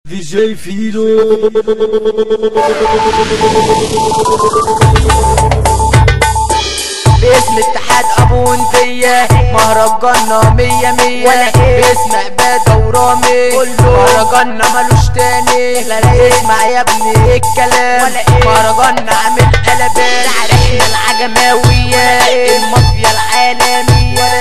دي جي فيلو باسم اتحاد ابو وندية مهرجاننا مية مية ولا إيه؟ باسم عبادة ورامي كله. مهرجاننا ملوش تاني لا لا إيه؟ اسمع يا ابني الكلام ولا إيه؟ مهرجاننا عامل قلبان احنا العجماوية إيه؟ المافيا العالمية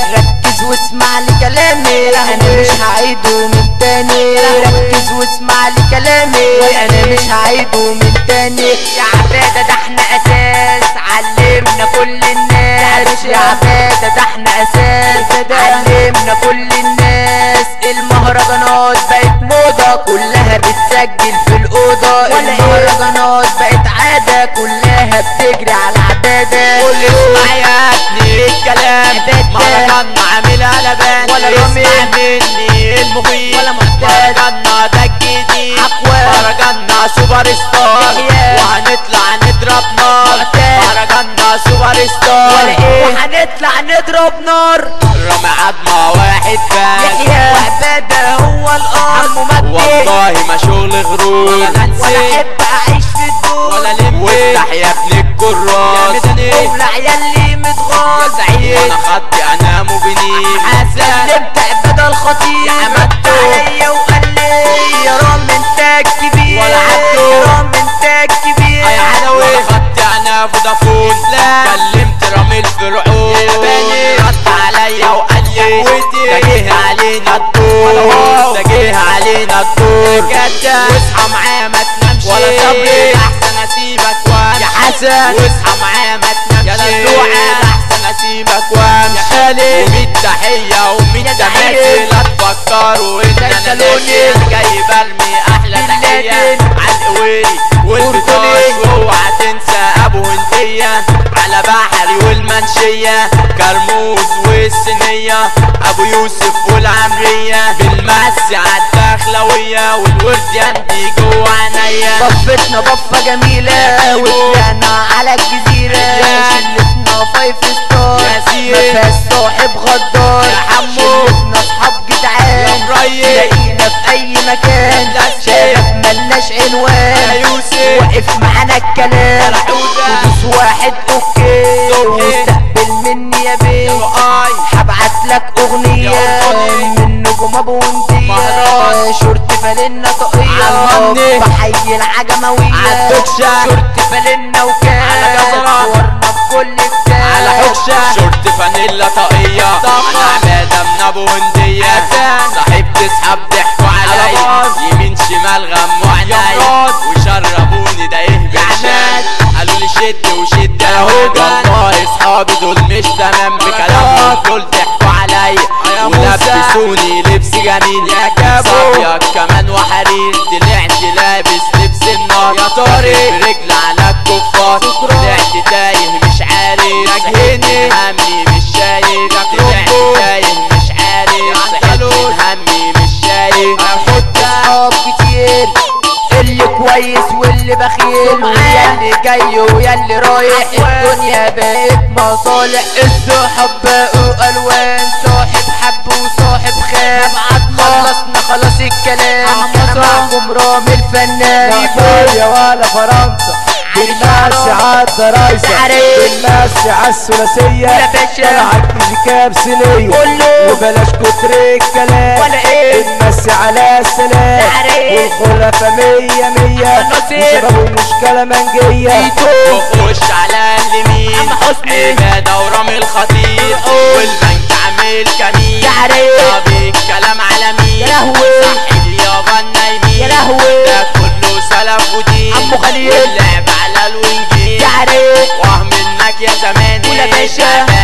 ركز واسمع لكلامي انا مش هعيده من تاني ركز واسمع لكلامي انا مش هعيده من تاني يا عبادة ده احنا اساس علمنا كل الناس يا عبادة ده احنا اساس علمنا كل الناس المهرجانات بقت موضة كلها بتسجل في الأوضة ولا إيه؟ المهرجانات بقت عادة كلها بتجري على عبادة قول اسمع يا ابني الكلام عبادة. مهرجاننا عامل قلبان ولا اسمع رامي. مني المفيد ولا محتاج. مهرجاننا ده الجديد عقوة. مهرجاننا سوبر ستار يحيى. وهنطلع نضرب نار محتاج. مهرجاننا سوبر ستار ولا ايه وهنطلع نضرب نار رامي عظمة واحد بس يحيى وعبادة هو الأرض عمو مجدي والله ما شغل غرور ولا ولا ننسى أحب أعيش في الدور ولا لمبي وافتح يا ابن الكراس يا مدني ولا عيالي متغاظ سعيد وانا خطي انام وبنيم سلمت عبادة الخطيب يا حمدتو. عليا وقال لي يا رام انت كبير ولا عبدو. يا رام انت كبير يا عدوي وانا خطي انا فودافون لا كلمت رامي الفرعون يا بني رد عليا وقال لي ده جه علينا الدور ده جه علينا الدور واصحى معايا ما تنامش ولا صبري احسن اسيبك وامشي يا حسن واصحى معايا ما تنامش يا دلوعه احسن اسيبك وامشي يا خالد وميت تحيه وميت يا تماثيل زعيم. لا تفكروا ان انا سلسلوني. ناسي جاي برمي احلى بن تحيه لادن. على القويري والبطاش واوعى تنسى ابو هندية على بحري والمنشية كرموز والسنية ابو يوسف والعمرية بالمس عالدخلوية والورد يندي جوا عينيا بفتنا بفة جميلة وطلعنا على الجزيرة يا. شلتنا فايف ستار يا سيد. مفيهاش صاحب غدار يا حمو. شلتنا اصحاب جدعان يا مريم. تلاقينا في اي مكان يا سيد. شايف ملناش يا عنوان يوسف وقف معانا الكلام يا حودة. ودوس واحد اوكي صبحي. واستقبل مني يا بيه يا اي هبعت لك اغنية يا وطني. من نجوم ابو وندية مهرجان. شورت فالينا طاقية عالمني. بحيي العجموية عالدكشة. شورت فالينا وكان على جزرة. صورنا في كل كتاب على حكشة شورت فانيلا طاقية انا عبادة من ابو هندية صاحب تسحب ضحكوا عليا يمين شمال غموا عينيا وشربوني ده ايه بالشات قالوا لي شد وشد يا والله اصحابي دول مش تمام بكلامهم دول ضحكوا عليا ولبسوني لبس جميل يا كابو كمان وحرير طلعت لابس لبس النار يا طارق برجل على الكفار طلعت تايه مش عارف نجهني همي مش شايف طلعت تايه مش عارف صحيت من همي مش شايف احط اصحاب كتير اللي كويس واللي بخيل ويا اللي جاي ويا اللي رايح الدنيا بقت مصالح الصحاب بقوا الوان صاحب حب وصاحب خان خلصنا خلاص الكلام انا معكم رامي الفنان ايطاليا ولا فرنسا بالناس عالدرايسة عريس. بالناس عالثلاثية يا باشا. طلعت كاب سنية كله. وبلاش كتر الكلام ولا ايه الناس على السلام عريس. والخلفة مية مية النصير. وشباب المشكلة منجية وخش على اليمين عم حسني. عبادة ورامي الخطيب والبنك عامل كمين يا عريس. طب الكلام على مين يا لهوي. صح اليابا النايمين يا لهوي. ده كله سلف ودين عمو خليل. واللعب على الوينجين يا عريس واه منك يا زماني ولا باشا. عبادة